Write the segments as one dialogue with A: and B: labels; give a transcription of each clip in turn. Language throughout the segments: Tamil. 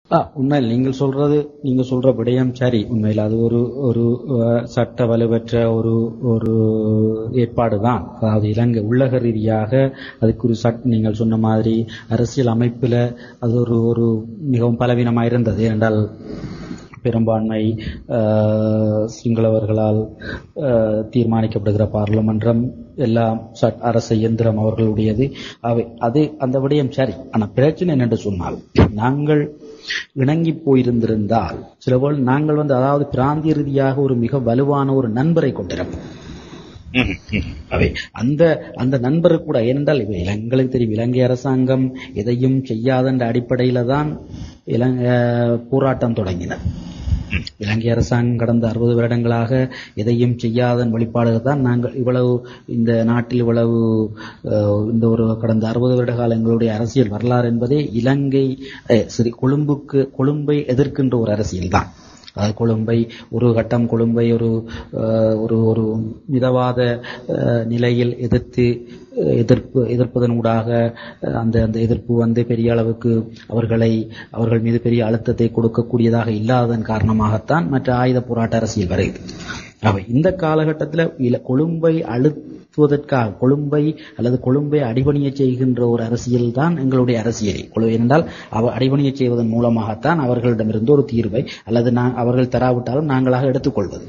A: ஆ, உண்மையில் நீங்கள் சொல்றது நீங்க சொல்ற விடயம் சரி உண்மையில் அது ஒரு ஒரு அஹ், சட்ட வலுவற்ற ஒரு ஒரு ஏற்பாடு தான் அதாவது இலங்கை உள்ளக ரீதியாக அதுக்கு ஒரு சட் நீங்கள் சொன்ன மாதிரி அரசியல் அமைப்புல அது ஒரு ஒரு மிகவும் பலவீனமா இருந்தது ஏனென்றால் பெரும்பான்மை அஹ், சிங்களவர்களால் அஹ், தீர்மானிக்கப்படுகிற பார்லிமன்றம் எல்லாம் சட் அரசு இயந்திரம் அவர்களுடையது அவை அது அந்த விடயம் சரி ஆனா பிரச்சனை என்னென்று சொன்னால் நாங்கள் இணங்கி போயிருந்திருந்தால் சிலபோல் நாங்கள் வந்து அதாவது பிராந்திய ரீதியாக ஒரு மிக வலுவான ஒரு நண்பரை கொண்டிருப்போம்
B: ம்ஹும், ம்ஹும்.
A: அவை அந்த அந்த நண்பர் கூட ஏனென்றால் இவை எங்களுக்கு தெரியும் இலங்கை அரசாங்கம் எதையும் செய்யாதன்ற அடிப்படையில தான் இலங்கை போராட்டம் தொடங்கினர் இலங்கை அரசாங்கம் கடந்த அறுபது வருடங்களாக எதையும் செய்யாதன் வெளிப்பாடுகள் தான் நாங்கள் இவ்வளவு இந்த நாட்டில் இவ்வளவு அஹ், இந்த ஒரு கடந்த அறுபது வருட கால எங்களுடைய அரசியல் வரலாறு என்பதே இலங்கை அஹ், சரி கொழும்புக்கு கொழும்பை எதிர்க்கின்ற ஒரு அரசியல் தான் அதாவது கொழும்பை ஒரு கட்டம் கொழும்பை ஒரு அஹ், ஒரு ஒரு மிதவாத அஹ், நிலையில் எதிர்த்து அஹ், எதிர்ப்பு எதிர்ப்பதன் ஊடாக அஹ், அந்த அந்த எதிர்ப்பு வந்து பெரிய அளவுக்கு அவர்களை அவர்கள் மீது பெரிய அழுத்தத்தை கொடுக்கக்கூடியதாக இல்லாததன் காரணமாகத்தான் மற்ற ஆயுத போராட்ட அரசியல் வருகிறது அவை இந்த காலகட்டத்தில் கொழும்பை அழுத்துவதற்காக கொழும்பை அல்லது கொழும்பை அடிபணிய செய்கின்ற ஒரு அரசியல் தான் எங்களுடைய அரசியல் கொழு என்றால் அவ அடிபணிய செய்வதன் மூலமாகத்தான் அவர்களிடமிருந்து ஒரு தீர்வை அல்லது நான் அவர்கள் தராவிட்டாலும் நாங்களாக எடுத்துக்கொள்வது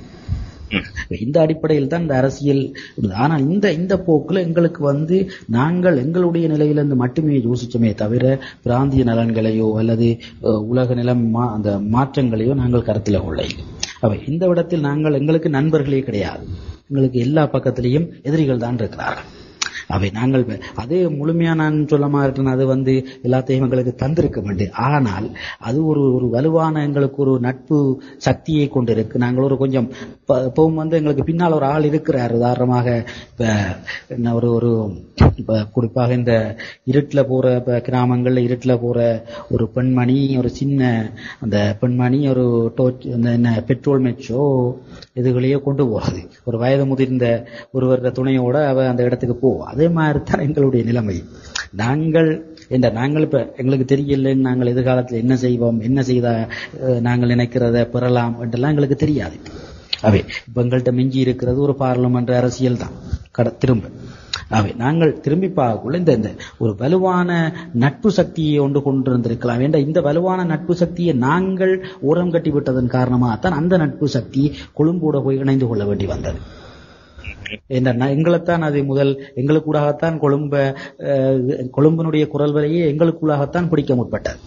A: இந்த அடிப்படையில் தான் இந்த அரசியல் இருந்தது. ஆனால் இந்த இந்த போக்குல எங்களுக்கு வந்து நாங்கள் எங்களுடைய நிலையிலிருந்து மட்டுமே யோசிச்சோமே தவிர பிராந்திய நலன்களையோ அல்லது அஹ், உலக நிலம் மா- அந்த மாற்றங்களையோ நாங்கள் கருத்தில் கொள்ள இல்லை அவை இந்த விடத்தில் நாங்கள் எங்களுக்கு நண்பர்களே கிடையாது எங்களுக்கு எல்லா பக்கத்திலையும் எதிரிகள் தான் இருக்கிறார்கள் அவை நாங்கள் வே- அது முழுமையா நான் சொல்ல மாட்டேன் அது வந்து எல்லாத்தையும் எங்களுக்கு தந்திருக்க வேண்டும் ஆனால் அது ஒரு ஒரு வலுவான எங்களுக்கு ஒரு நட்பு சக்தியை கொண்டிருக்கு நாங்கள் ஒரு கொஞ்சம் ப- இப்பவும் வந்து எங்களுக்கு பின்னால் ஒரு ஆள் இருக்கிறார் உதாரணமாக இப்ப என்ன ஒரு ஒரு இப்ப குறிப்பாக இந்த இருட்டுல போற இப்ப கிராமங்கள்ல இருட்டுல போற ஒரு பெண்மணி ஒரு சின்ன அந்த பெண்மணி ஒரு டோர்ச் அந்த என்ன பெட்ரோல் மெச்சோ இதுகளையோ கொண்டு போகுது ஒரு வயது முதிர்ந்த ஒருவர துணையோட அவ அந்த இடத்துக்கு போவா அதே மாதிரி தான் எங்களுடைய நிலைமை நாங்கள் என்ற நாங்கள் இப்ப எங்களுக்கு தெரியலன்னு நாங்கள் எதிர்காலத்தில் என்ன செய்வோம் என்ன செய்தா அஹ், நாங்கள் நினைக்கிறத பெறலாம் என்றெல்லாம் எங்களுக்கு தெரியாது அவை இப்ப எங்கள்கிட்ட மிஞ்சி இருக்கிறது ஒரு பார்லிமெண்ட் அரசியல் தான் கட திரும்ப அவை நாங்கள் திரும்பி பார்க்கக்குள்ள இந்த இந்த ஒரு வலுவான நட்பு சக்தியை ஒன்று கொண்டிருந்திருக்கலாம் என்ற இந்த வலுவான நட்பு சக்தியை நாங்கள் ஓரம் கட்டி விட்டதன் காரணமாகத்தான் அந்த நட்பு சக்தி கொழும்போட போய் இணைந்து கொள்ள வேண்டி வந்தது என்ற ந- எங்களைத்தான் அது முதல் எங்களுக்கூடாகத்தான் கொழும்ப அஹ், கொழும்பினுடைய குரல் வரையே எங்களுக்குள்ளாகத்தான் பிடிக்க முற்பட்டது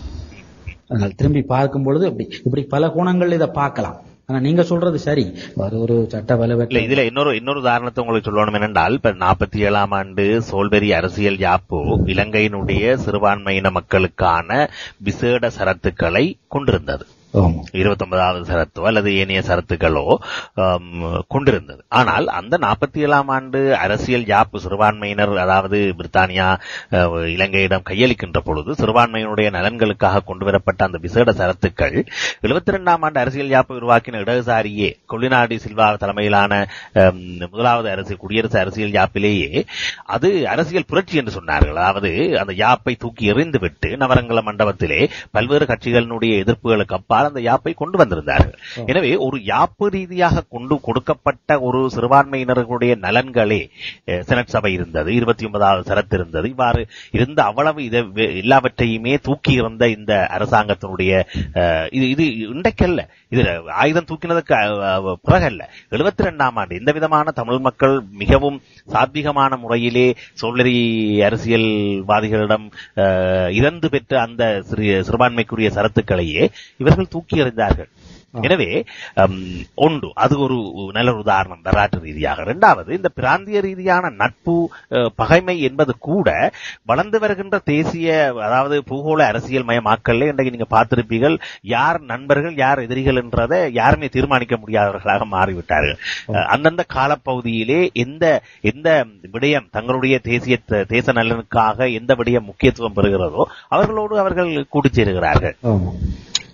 A: அதனால் திரும்பி பார்க்கும் பொழுது இப்படி இப்படி பல கோணங்கள் இதை பார்க்கலாம் ஆனா நீங்க சொல்றது சரி ஒரு ஒரு சட்ட
B: இல்ல
A: வலுவற்ற
B: இதுல இன்னொரு இன்னொரு உதாரணத்தை உங்களுக்கு சொல்லணும் என்னென்றால் இப்ப நாற்பத்தி ஏழாம் ஆண்டு சோல்பெரி அரசியல் யாப்பு இலங்கையினுடைய சிறுபான்மையின மக்களுக்கான விசேட சரத்துக்களை கொண்டிருந்தது
A: ஆமா
B: இருபத்தி ஒன்பதாவது சரத்தோ அல்லது ஏனைய சரத்துகளோ ஆம், கொண்டிருந்தது ஆனால் அந்த நாற்பத்தி ஏழாம் ஆண்டு அரசியல் யாப்பு சிறுபான்மையினர் அதாவது பிரித்தானியா அஹ், இலங்கையிடம் கையளிக்கின்ற பொழுது சிறுபான்மையினுடைய நலன்களுக்காக கொண்டு வரப்பட்ட அந்த விசேட சரத்துக்கள் எழுபத்தி ரெண்டாம் ஆண்டு அரசியல் யாப்பு உருவாக்கின இடதுசாரியே கொள்ளினாடி சில்வா தலைமையிலான ஆம், முதலாவது அரசு குடியரசு அரசியல் யாப்பிலேயே அது அரசியல் புரட்சி என்று சொன்னார்கள் அதாவது அந்த யாப்பை தூக்கி எறிந்துவிட்டு நவரங்கல மண்டபத்திலே பல்வேறு கட்சிகளினுடைய எதிர்ப்புகளுக்கு அப்பால் அந்த யாப்பை கொண்டு வந்திருந்தார்கள் எனவே ஒரு யாப்பு ரீதியாக கொண்டு கொடுக்கப்பட்ட ஒரு சிறுபான்மையினர்களுடைய நலன்களே அஹ், செனட் சபை இருந்தது இருபத்தி ஒன்பதாவது சரத்து இருந்தது இவ்வாறு இருந்த அவ்வளவு இதை வே- எல்லாவற்றையுமே தூக்கி இருந்த இந்த அரசாங்கத்தினுடைய அஹ், இது இது இன்றைக்கல்ல இது ஆயுதம் தூக்கினதுக்கு அஹ், பிறகல்ல எழுபத்தி ரெண்டாம் ஆண்டு இந்த விதமான தமிழ் மக்கள் மிகவும் சாத்விகமான முறையிலே சோழரி அரசியல்வாதிகளிடம் அஹ், இறந்து பெற்ற அந்த சிறு சிறுபான்மைக்குரிய சரத்துக்களையே இவர்கள் தூக்கி எறிந்தார்கள் எனவே ஹம், ஒன்று அது ஒரு நல்ல ஒரு உதாரணம் வரலாற்று ரீதியாக இரண்டாவது இந்த பிராந்திய ரீதியான நட்பு அஹ், பகைமை என்பது கூட வளர்ந்து வருகின்ற தேசிய அதாவது பூகோள அரசியல் மயமாக்கல்ல இன்றைக்கு நீங்க பார்த்திருப்பீர்கள் யார் நண்பர்கள் யார் எதிரிகள் என்றதை யாருமே தீர்மானிக்க முடியாதவர்களாக மாறிவிட்டார்கள் அஹ், அந்தந்த காலப்பகுதியிலே எந்த எந்த விடயம் தங்களுடைய தேசிய தேச நலனுக்காக எந்த விடயம் முக்கியத்துவம் பெறுகிறதோ அவர்களோடு அவர்கள் கூட்டிச் சேருகிறார்கள்
A: ஆமா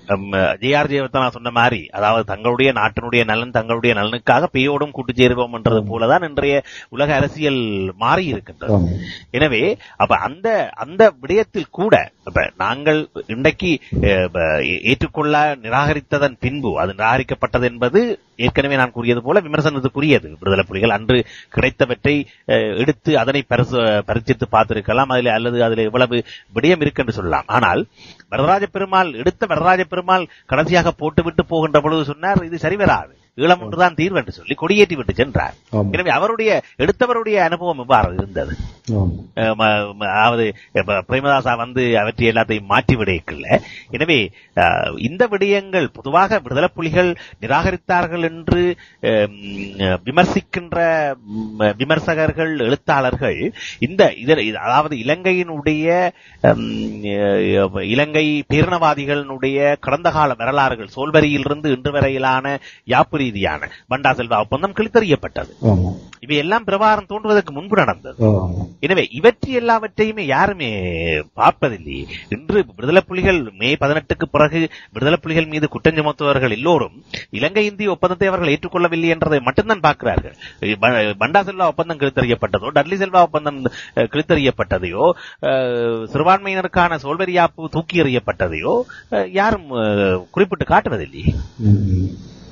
B: ஜேஆர் ஜெயவர்த்தனா சொன்ன மாதிரி அதாவது தங்களுடைய நாட்டினுடைய நலன் தங்களுடைய நலனுக்காக பேயோடும் கூட்டு சேருவோம் என்றது போலதான் இன்றைய உலக அரசியல் மாறி இருக்கின்றது
A: ஆமா.
B: எனவே அப்ப அந்த அந்த விடயத்தில் கூட அப்ப நாங்கள் இன்றைக்கு அஹ், ப- ஏ- ஏற்றுக்கொள்ள நிராகரித்ததன் பின்பு அது நிராகரிக்கப்பட்டது என்பது ஏற்கனவே நான் கூறியது போல விமர்சனத்துக்குரியது விடுதலை புலிகள் அன்று கிடைத்தவற்றை அஹ், எடுத்து அதனை பரிசு பரிசித்து பார்த்திருக்கலாம் அதில் அல்லது அதில் எவ்வளவு விடயம் இருக்கு என்று சொல்லலாம் ஆனால் வரதராஜ பெருமாள் எடுத்த வரதராஜ பெருமாள் கடைசியாக போட்டுவிட்டு போகின்ற பொழுது சொன்னார் இது சரி வராது ஈழம் ஒன்றுதான் தீர்வு என்று சொல்லி கொடியேற்றி விட்டு சென்றார்
A: ஆமா.
B: எனவே அவருடைய எடுத்தவருடைய அனுபவம் எவ்வாறு இருந்தது
A: ஆமா.
B: அஹ் ம- ம- அதாவது இப்ப பிரேமதாசா வந்து அவற்றை எல்லாத்தையும் மாற்றி விடையக்கில்ல எனவே அஹ், இந்த விடயங்கள் பொதுவாக விடுதலை புலிகள் நிராகரித்தார்கள் என்று அஹ், ம், விமர்சிக்கின்ற ம், விமர்சகர்கள் எழுத்தாளர்கள் இந்த இதர் இது- அதாவது இலங்கையினுடைய ம், அஹ், இலங்கை பேரினவாதிகளினுடைய கடந்த கால வரலாறுகள் சோல்வரியிலிருந்து இன்று வரையிலான யாப்பு ரீதியான பண்டா செல்வா ஒப்பந்தம் கிழித்தறியப்பட்டது
A: ஆமா.
B: இவையெல்லாம் பிரபாரம் தோன்றுவதற்கு முன்பு நடந்தது
A: ஆமா.
B: எனவே இவற்றை எல்லாவற்றையுமே யாருமே பார்ப்பதில்லை இன்று விடுதலை புலிகள் மே பதினெட்டுக்கு பிறகு விடுதலை புலிகள் மீது குற்றம் சுமத்துவர்கள் எல்லோரும் இலங்கை இந்திய ஒப்பந்தத்தை அவர்கள் ஏற்றுக்கொள்ளவில்லை என்றதை மட்டும்தான் பார்க்கிறார்கள் ப- பண்டா செல்வா ஒப்பந்தம் கிழித்தறியப்பட்டதோ டட்லி செல்வா ஒப்பந்தம் அஹ், கிழித்தறியப்பட்டதையோ அஹ், சிறுபான்மையினருக்கான சோல்வரியாப்பு தூக்கி எறியப்பட்டதையோ அஹ், யாரும் அஹ், குறிப்பிட்டு காட்டுவதில்லை
A: ம்.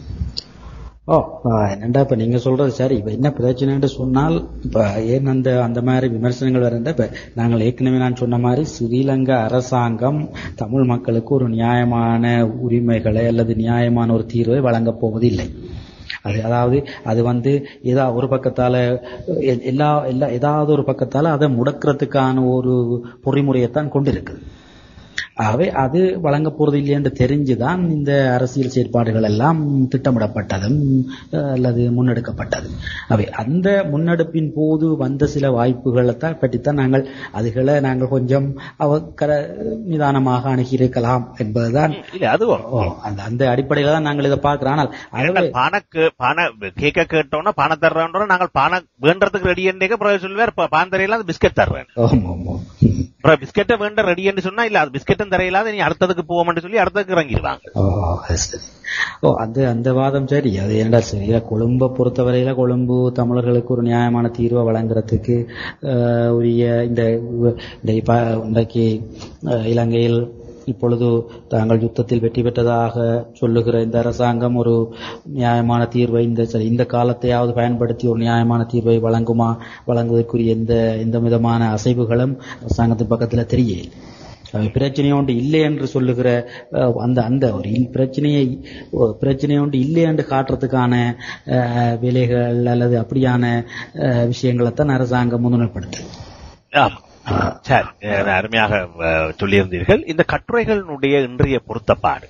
A: ஓ ஆ, என்னடா இப்ப நீங்க சொல்றது சரி இப்ப என்ன பிரச்சனைன்னு சொன்னால் இப்ப ஏன் அந்த அந்த மாதிரி விமர்சனங்கள் வரண்ட இப்ப நாங்கள் ஏற்கனவே நான் சொன்ன மாதிரி ஸ்ரீலங்கா அரசாங்கம் தமிழ் மக்களுக்கு ஒரு நியாயமான உரிமைகளை அல்லது நியாயமான ஒரு தீர்வை வழங்கப் போவதில்லை அது அதாவது அது வந்து ஏதா ஒரு பக்கத்தால எ- எல்லா எல்லா ஏதாவது ஒரு பக்கத்தால அதை முடக்கிறதுக்கான ஒரு பொறிமுறையைத்தான் கொண்டிருக்குது ஆகவே அது வழங்க போறது இல்லையென்று தெரிஞ்சுதான் இந்த அரசியல் செயற்பாடுகள் எல்லாம் திட்டமிடப்பட்டதும் அஹ், அல்லது முன்னெடுக்கப்பட்டது அவை அந்த முன்னெடுப்பின் போது வந்த சில வாய்ப்புகளை தான் பற்றித்தான் நாங்கள் அதுகளை நாங்கள் கொஞ்சம் அவ கர நிதானமாக அணுகியிருக்கலாம் என்பதுதான்
B: இல்ல அதுவும்
A: ஓ, அந்த அந்த அடிப்படையில தான் நாங்கள் இதை பார்க்கிறோம் ஆனால் ஆகவே
B: ஏனென்றால் பானைக்கு பானை கேக்க கேட்டோம்னா பானை தர்றோம்னா நாங்கள் பானை வேண்டறதுக்கு ரெடி என்றே பிறகு சொல்லுவார் "பா- பான் தரையில அது பிஸ்கட் தர்றேன்
A: ஆமா ஆமா
B: அப்புறம் பிஸ்கெட்டை வேண்ட ரெடி என்று சொன்னா இல்ல அது பிஸ்கெட்டும் தரையிலாத நீ அடுத்ததுக்கு போவோம்னு சொல்லி அடுத்ததுக்கு இறங்கிடுவாங்க
A: ஓ அது சரி ஓ அந்த அந்த வாதம் சரி அது ஏன்டா சரியா கொழும்பை பொறுத்தவரையில கொழும்பு தமிழர்களுக்கு ஒரு நியாயமான தீர்வை வழங்குறதுக்கு அஹ், உரிய இந்த இந்த இப்ப இன்றைக்கு அஹ், இலங்கையில் இப்பொழுது தாங்கள் யுத்தத்தில் வெற்றி பெற்றதாக சொல்லுகிற இந்த அரசாங்கம் ஒரு நியாயமான தீர்வை இந்த சரி இந்த காலத்தையாவது பயன்படுத்தி ஒரு நியாயமான தீர்வை வழங்குமா வழங்குவதற்குரிய எந்த எந்த விதமான அசைவுகளும் அரசாங்கத்தின் பக்கத்துல தெரியல அஹ் பிரச்சனை ஒன்று இல்லை என்று சொல்லுகிற அஹ், அந்த அந்த ஒரு இல் பிரச்சனையை ஒ- பிரச்சனை ஒன்று இல்லை என்று காட்டுறதுக்கான அஹ், வேலைகள் அல்லது அப்படியான அஹ், விஷயங்களைத்தான் அரசாங்கம் முன்னிலைப்படுத்துது
B: ஆமா. சரி அஹ் அருமையாக அஹ், சொல்லியிருந்தீர்கள் இந்த கட்டுரைகளினுடைய இன்றைய பொருத்தப்பாடு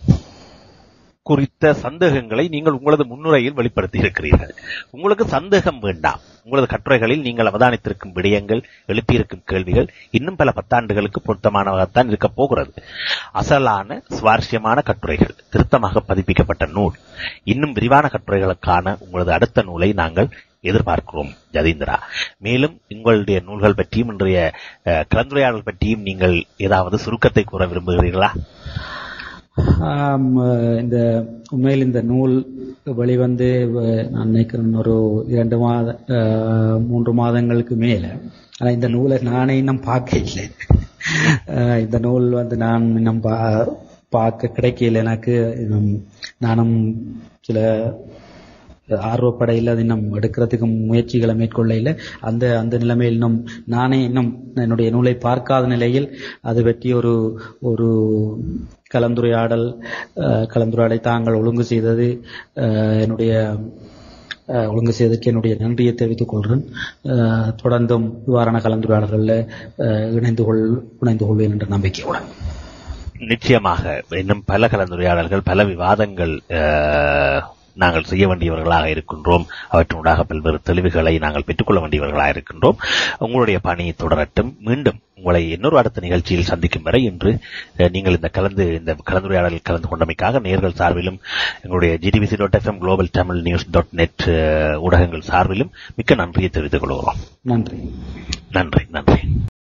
B: குறித்த சந்தேகங்களை நீங்கள் உங்களது முன்னுரையில் வெளிப்படுத்தி இருக்கிறீர்கள் உங்களுக்கு சந்தேகம் வேண்டாம் உங்களது கட்டுரைகளில் நீங்கள் அவதானித்திருக்கும் விடயங்கள் எழுப்பியிருக்கும் கேள்விகள் இன்னும் பல பத்தாண்டுகளுக்கு பொருத்தமானவாகத்தான் இருக்கப் போகிறது அசலான சுவாரஸ்யமான கட்டுரைகள் திருத்தமாக பதிப்பிக்கப்பட்ட நூல் இன்னும் விரிவான கட்டுரைகளுக்கான உங்களது அடுத்த நூலை நாங்கள் எதிர்பார்க்கிறோம் ஜதீந்திரா மேலும் உங்களுடைய நூல்கள் பற்றியும் இன்றைய அஹ், கலந்துரையாடல் பற்றியும் நீங்கள் ஏதாவது சுருக்கத்தை கூற விரும்புகிறீர்களா
A: ஆம், அஹ், இந்த உண்மையில் இந்த நூல் வெளிவந்து அஹ், நான் நினைக்கிறேன் ஒரு இரண்டு மாத அஹ், மூன்று மாதங்களுக்கு மேல ஆனா இந்த நூலை நானே இன்னும் பார்க்க இல்லை அஹ், இந்த நூல் வந்து நான் இன்னும் பா- பார்க்க கிடைக்கல எனக்கு இன்னும் நானும் சில ஆர்வப்படையில் அது இன்னும் எடுக்கிறதுக்கு முயற்சிகளை மேற்கொள்ள இல்லை அந்த அந்த நிலைமையில் இன்னும் நானே இன்னும் என்னுடைய நூலை பார்க்காத நிலையில் அது பற்றி ஒரு ஒரு கலந்துரையாடல் அஹ், கலந்துரையாடலை தாங்கள் ஒழுங்கு செய்தது அஹ், என்னுடைய அஹ், ஒழுங்கு செய்ததற்கு என்னுடைய நன்றியை தெரிவித்துக் கொள்கிறேன் அஹ், தொடர்ந்தும் இவ்வாறான கலந்துரையாடல்களில் அஹ், இணைந்து கொள் இணைந்து கொள்வேன் என்ற நம்பிக்கையுடன்
B: நிச்சயமாக இன்னும் பல கலந்துரையாடல்கள் பல விவாதங்கள் அஹ், நாங்கள் செய்ய வேண்டியவர்களாக இருக்கின்றோம் அவற்றினூடாக பல்வேறு தெளிவுகளை நாங்கள் பெற்றுக்கொள்ள வேண்டியவர்களாக இருக்கின்றோம் உங்களுடைய பணி தொடரட்டும் மீண்டும் உங்களை இன்னொரு அடுத்த நிகழ்ச்சியில் சந்திக்கும் வரை இன்று அஹ், நீங்கள் இந்த கலந்து இந்த கலந்துரையாடலில் கலந்து கொண்டமைக்காக நேர்கள் சார்பிலும் எங்களுடைய GDBC dot FM global Tamil news dot net ஊடகங்கள் சார்பிலும் மிக்க நன்றியை தெரிவித்துக் கொள்கிறோம்
A: நன்றி
B: நன்றி நன்றி